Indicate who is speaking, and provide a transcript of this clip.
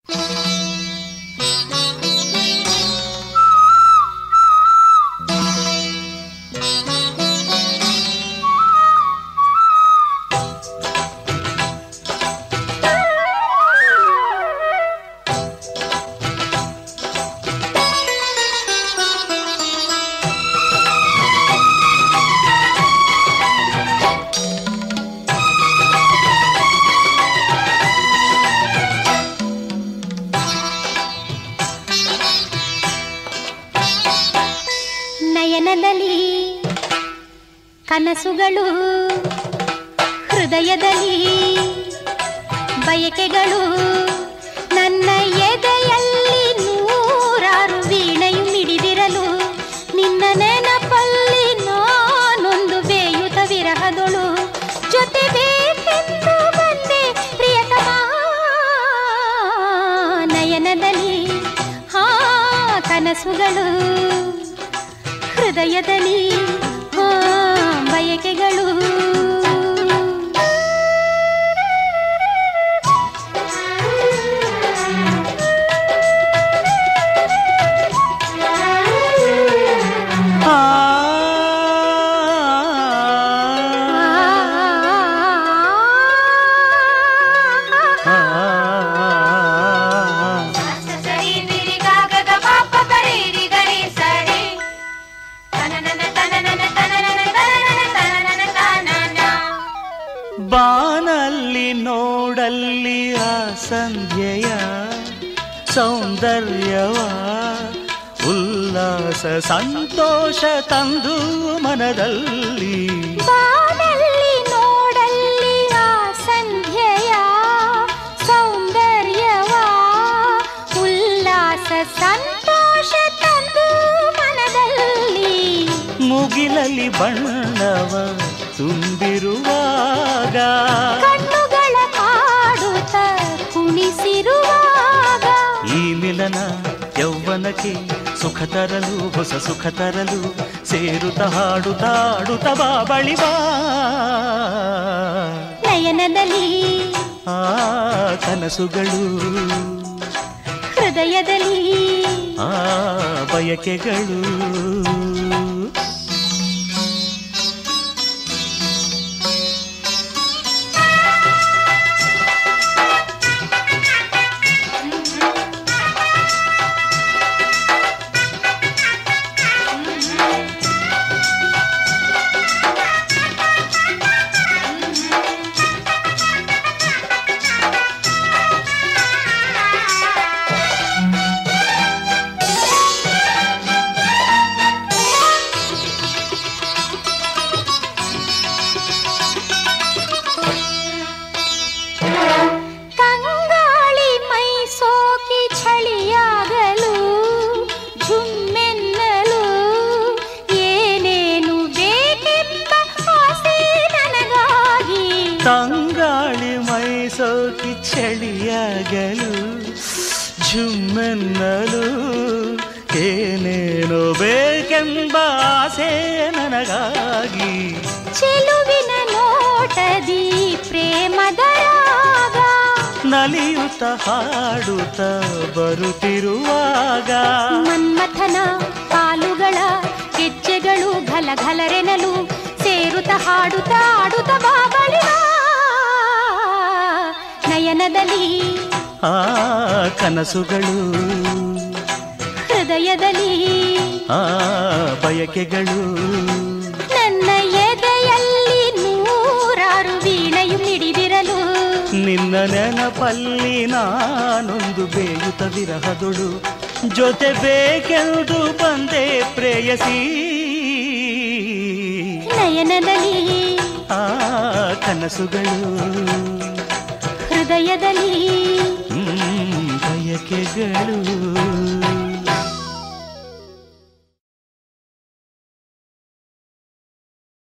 Speaker 1: ನಯನದಲ್ಲಿ ಕನಸುಗಳು ಹೃದಯದಲ್ಲಿ ಬಯಕೆಗಳು ನನ್ನ ಎದೆಯಲ್ಲಿ ನೂರಾರು ವೀಣೆಯು ಮಿಡಿದಿರಲು ನಿನ್ನ ನೆನಪಲ್ಲಿ ನಾನೊಂದು ಬೇಯುತ ವಿರಹದೊಳು ಜೊತೆ ಬೇಕೆಂದು ಬಂದೆ ಪ್ರಿಯತಮ ನಯನದಲ್ಲಿ ಹಾ ಕನಸುಗಳು ಹೃದಯದಲ್ಲಿ ಹಾ ಬಯಕೆಗಳು
Speaker 2: ಆ ಆ, ಬಾನಲ್ಲಿ ನೋಡಲ್ಲಿ ಆ ಸಂಧ್ಯೆಯ ಸೌಂದರ್ಯವ ಉಲ್ಲಾಸ ಸಂತೋಷ ತಂದು ಮನದಲ್ಲಿ
Speaker 1: ಬಾನಲ್ಲಿ ನೋಡಲ್ಲಿ ಆ ಸಂಧ್ಯೆಯ ಸೌಂದರ್ಯವ ಉಲ್ಲಾಸ ಸಂತೋಷ ತಂದು ಮನದಲ್ಲಿ
Speaker 2: ಮುಗಿಲಲ್ಲಿ ಬಣ್ಣವ ತುಂಬಿರುವಾಗ
Speaker 1: ಕಣ್ಣುಗಳ ಮಾಡುತ್ತ ಕುಣಿಸಿರುವಾಗ
Speaker 2: ಈ ಮಿಲನ ಯೌವನಕ್ಕೆ ಸುಖ ತರಲು ಹೊಸ ಸುಖ ತರಲು ಸೇರುತ್ತ ಹಾಡುತ್ತ ಆಡುತ್ತ ಬಾ ಬಳಿ ಬಾ
Speaker 1: ನಯನದಲ್ಲಿ
Speaker 2: ಆ ಕನಸುಗಳು
Speaker 1: ಹೃದಯದಲ್ಲಿ
Speaker 2: ಆ ಬಯಕೆಗಳು
Speaker 1: ಕಂಗಾಳಿ ಮೈ ಸೋಕಿ ಚಳಿಯಾಗಲು ಝುಮ್ಮೆನ್ನಲು ಏನೇನು ಬೇಕೆಂಬ ಆಸೆ ನನಗಾಗಿ
Speaker 2: ತಂಗಾಳಿ ಮೈಸೋಕಿ ಚಳಿಯಾಗಲು ಝುಮ್ಮೆನ್ನಲು ಏನೇನೋ ಬೇಕೆಂಬ ಆಸೆ ನನಗಾಗಿ
Speaker 1: ಚೆಲುವಿನ ನೋಟದಿ ಪ್ರೇಮದ ರಾಗ
Speaker 2: ನಲಿಯುತ್ತ ಹಾಡುತ್ತ ಬರುತ್ತಿರುವಾಗ
Speaker 1: ಮನ್ಮಥನ ಕಾಲುಗಳ ಹೆಜ್ಜೆಗಳು ಘಲ ಘಲರೆನಲು ಸೇರುತ್ತ ಹಾಡುತ್ತ ಆಡುತ್ತ ಬಾಬಳಿವ ನಯನದಲ್ಲಿ
Speaker 2: ಆ ಕನಸುಗಳು
Speaker 1: ಹೃದಯದಲ್ಲಿ
Speaker 2: ಆ ಬಯಕೆಗಳು
Speaker 1: ನನ್ನ ಎದೆಯಲ್ಲಿ ನೂರಾರು ವೀಣೆಯು ಮಿಡಿದಿರಲು
Speaker 2: ನಿನ್ನ ನೆನಪಲ್ಲಿ ನಾನೊಂದು ಬೇಯುತ ವಿರಹದೊಳು ಜೊತೆ ಬೇಕೆಂದು ಬಂದೆ ಪ್ರೇಯಸಿ
Speaker 1: ನಯನದಲ್ಲಿ
Speaker 2: ಆ ಕನಸುಗಳು
Speaker 1: ಹೃದಯದಲ್ಲಿ
Speaker 2: ಹ್ಮ್, ಬಯಕೆಗಳು